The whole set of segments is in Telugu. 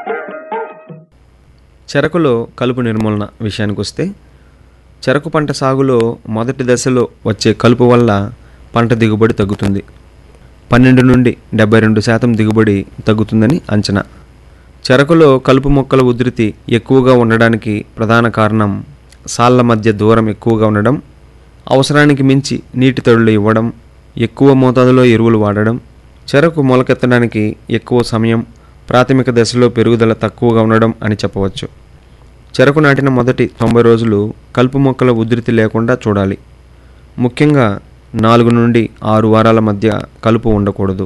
చెరకులో కలుపు నిర్మూలన విషయానికి వస్తే చెరకు పంట సాగులో మొదటి దశలో వచ్చే కలుపు వల్ల పంట దిగుబడి తగ్గుతుంది పన్నెండు నుండి డెబ్బై రెండు శాతం దిగుబడి తగ్గుతుందని అంచనా చెరకులో కలుపు మొక్కల ఉధృతి ఎక్కువగా ఉండడానికి ప్రధాన కారణం సాళ్ళ మధ్య దూరం ఎక్కువగా ఉండడం అవసరానికి మించి నీటి తడులు ఇవ్వడం ఎక్కువ మోతాదులో ఎరువులు వాడడం చెరకు మొలకెత్తడానికి ఎక్కువ సమయం ప్రాథమిక దశలో పెరుగుదల తక్కువగా ఉండడం అని చెప్పవచ్చు చెరకు నాటిన మొదటి తొంభై రోజులు కలుపు మొక్కల ఉధృతి లేకుండా చూడాలి ముఖ్యంగా నాలుగు నుండి ఆరు వారాల మధ్య కలుపు ఉండకూడదు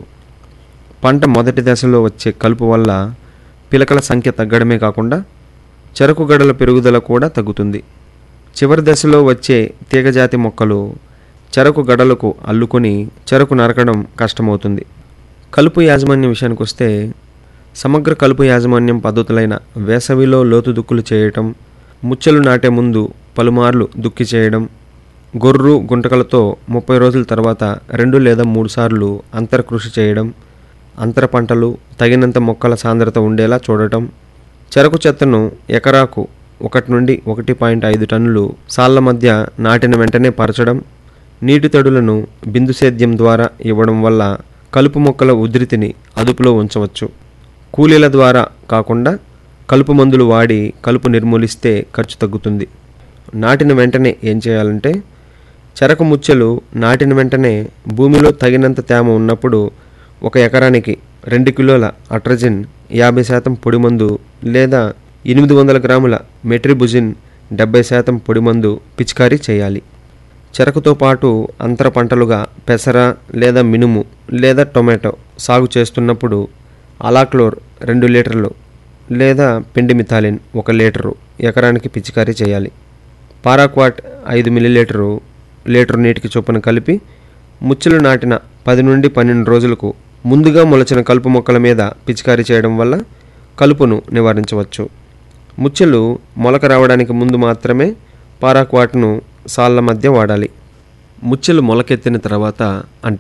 పంట మొదటి దశలో వచ్చే కలుపు వల్ల పిలకల సంఖ్య తగ్గడమే కాకుండా చెరకు గడల పెరుగుదల కూడా తగ్గుతుంది చివరి దశలో వచ్చే తీగజాతి మొక్కలు చెరకు గడలకు అల్లుకొని చెరకు నరకడం కష్టమవుతుంది కలుపు యాజమాన్యం విషయానికి వస్తే సమగ్ర కలుపు యాజమాన్యం పద్ధతులైన వేసవిలో లోతు దుక్కులు చేయటం ముచ్చలు నాటే ముందు పలుమార్లు దుక్కి చేయడం గొర్రు గుంటకలతో ముప్పై రోజుల తర్వాత రెండు లేదా మూడు సార్లు అంతర కృషి చేయడం అంతర పంటలు తగినంత మొక్కల సాంద్రత ఉండేలా చూడటం చెరకు చెత్తను ఎకరాకు ఒకటి నుండి ఒకటి పాయింట్ ఐదు టన్నులు సాళ్ళ మధ్య నాటిన వెంటనే పరచడం నీటి తడులను బిందు సేద్యం ద్వారా ఇవ్వడం వల్ల కలుపు మొక్కల ఉధృతిని అదుపులో ఉంచవచ్చు కూలీల ద్వారా కాకుండా కలుపు మందులు వాడి కలుపు నిర్మూలిస్తే ఖర్చు తగ్గుతుంది నాటిన వెంటనే ఏం చేయాలంటే చెరకు ముచ్చెలు నాటిన వెంటనే భూమిలో తగినంత తేమ ఉన్నప్పుడు ఒక ఎకరానికి రెండు కిలోల అట్రజిన్ యాభై శాతం పొడి మందు లేదా ఎనిమిది వందల గ్రాముల మెట్రిబుజిన్ డెబ్బై శాతం పొడి మందు పిచికారీ చేయాలి చెరకుతో పాటు అంతర పంటలుగా పెసర లేదా మినుము లేదా టొమాటో సాగు చేస్తున్నప్పుడు అలాక్లోర్ రెండు లీటర్లు లేదా పిండి మిథాలిన్ ఒక లీటరు ఎకరానికి పిచికారీ చేయాలి పారాక్వాట్ ఐదు మిల్లీలీటరు లీటరు నీటికి చొప్పున కలిపి ముచ్చులు నాటిన పది నుండి పన్నెండు రోజులకు ముందుగా మొలచిన కలుపు మొక్కల మీద పిచికారీ చేయడం వల్ల కలుపును నివారించవచ్చు ముచ్చెలు మొలక రావడానికి ముందు మాత్రమే పారాక్వాట్ను సాళ్ళ మధ్య వాడాలి ముచ్చెలు మొలకెత్తిన తర్వాత అంటే